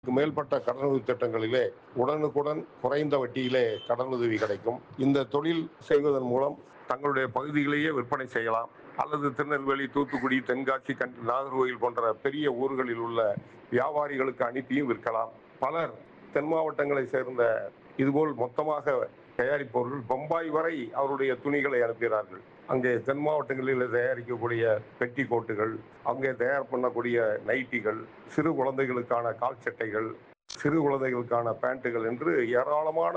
மேல்பட்ட கடனுதவி திட்டங்களிலே உடனுக்குடன் குறைந்த வட்டியிலே கடனுதவி கிடைக்கும் இந்த தொழில் செய்வதன் மூலம் தங்களுடைய பகுதியிலேயே விற்பனை செய்யலாம் அல்லது திருநெல்வேலி தூத்துக்குடி தென்காசி கண் நாகர்கோவில் போன்ற பெரிய ஊர்களில் உள்ள வியாபாரிகளுக்கு அனுப்பியும் விற்கலாம் பலர் தென் மாவட்டங்களை சேர்ந்த இதுபோல் மொத்தமாக தயாரிப்பவர்கள் பம்பாய் வரை அவருடைய துணிகளை அனுப்புகிறார்கள் அங்கே தென் மாவட்டங்களில் தயாரிக்கக்கூடிய பெட்டி கோட்டுகள் அங்கே தயார் பண்ணக்கூடிய நைட்டிகள் சிறு குழந்தைகளுக்கான கால் சட்டைகள் சிறு குழந்தைகளுக்கான பேண்ட்டுகள் என்று ஏராளமான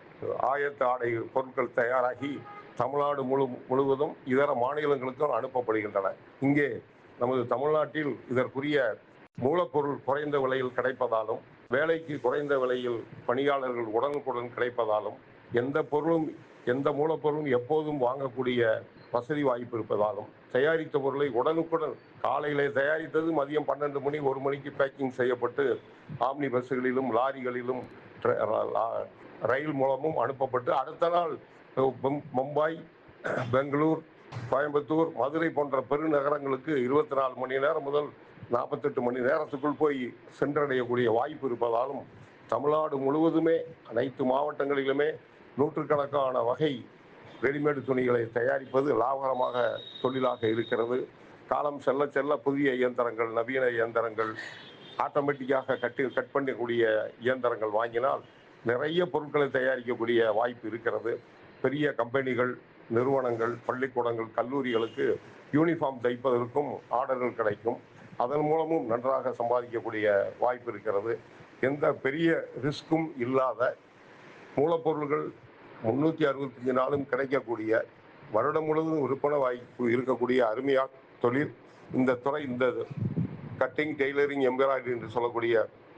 ஆயத்த ஆடை பொருட்கள் தயாராகி தமிழ்நாடு முழு முழுவதும் இதர மாநிலங்களுக்கும் அனுப்பப்படுகின்றன இங்கே நமது தமிழ்நாட்டில் இதற்குரிய மூலப்பொருள் குறைந்த விலையில் கிடைப்பதாலும் வேலைக்கு குறைந்த விலையில் பணியாளர்கள் உடனுக்குடன் கிடைப்பதாலும் எந்த பொருளும் எந்த மூலப்பொருளும் எப்போதும் வாங்கக்கூடிய வசதி வாய்ப்பு இருப்பதாலும் தயாரித்த பொருளை உடனுக்குடன் காலையிலே தயாரித்தது மதியம் பன்னெண்டு மணி ஒரு மணிக்கு பேக்கிங் செய்யப்பட்டு ஆம்னி பஸ்ஸுகளிலும் லாரிகளிலும் ட்ர- லா- ரயில் மூலமும் அனுப்பப்பட்டு அடுத்த நாள் மும்- மும்பாய் பெங்களூர் கோயம்புத்தூர் மதுரை போன்ற பெருநகரங்களுக்கு இருபத்தி நாலு மணி நேரம் முதல் நாற்பத்தெட்டு மணி நேரத்துக்குள் போய் சென்றடையக்கூடிய வாய்ப்பு இருப்பதாலும் தமிழ்நாடு முழுவதுமே அனைத்து மாவட்டங்களிலுமே நூற்றுக்கணக்கான வகை ரெடிமேடு துணிகளை தயாரிப்பது லாபகரமாக தொழிலாக இருக்கிறது காலம் செல்ல செல்ல புதிய இயந்திரங்கள் நவீன இயந்திரங்கள் ஆட்டோமேட்டிக்காக கட்டி கட் பண்ணக்கூடிய இயந்திரங்கள் வாங்கினால் நிறைய பொருட்களை தயாரிக்கக்கூடிய வாய்ப்பு இருக்கிறது பெரிய கம்பெனிகள் நிறுவனங்கள் பள்ளிக்கூடங்கள் கல்லூரிகளுக்கு யூனிஃபார்ம் தைப்பதற்கும் ஆர்டர்கள் கிடைக்கும் அதன் மூலமும் நன்றாக சம்பாதிக்கக்கூடிய வாய்ப்பு இருக்கிறது எந்த பெரிய ரிஸ்க்கும் இல்லாத மூலப்பொருள்கள் முன்னூற்றி அறுபத்தஞ்சு நாளும் கிடைக்கக்கூடிய வருடம் முழுவதும் விற்பனை வாய்ப்பு இருக்கக்கூடிய அருமையா தொழில் இந்த துறை இந்த கட்டிங் டெய்லரிங் எம்ப்ராய்டரி என்று சொல்லக்கூடிய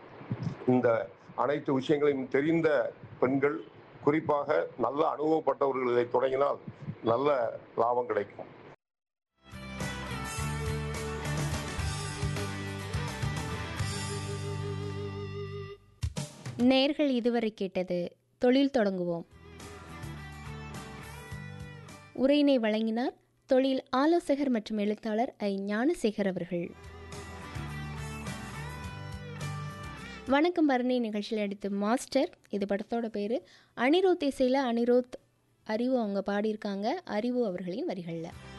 இந்த அனைத்து விஷயங்களையும் தெரிந்த பெண்கள் குறிப்பாக நல்ல அனுபவப்பட்டவர்கள் இதை தொடங்கினால் நல்ல லாபம் கிடைக்கும் நேர்கள் இதுவரை கேட்டது தொழில் தொடங்குவோம் உரையினை வழங்கினார் தொழில் ஆலோசகர் மற்றும் எழுத்தாளர் ஐ ஞானசேகர் அவர்கள் வணக்கம் பரணி நிகழ்ச்சியில் எடுத்து மாஸ்டர் இது படத்தோட பேர் அனிருத் இசையில் அனிருத் அறிவு அவங்க பாடியிருக்காங்க அறிவு அவர்களின் வரிகளில்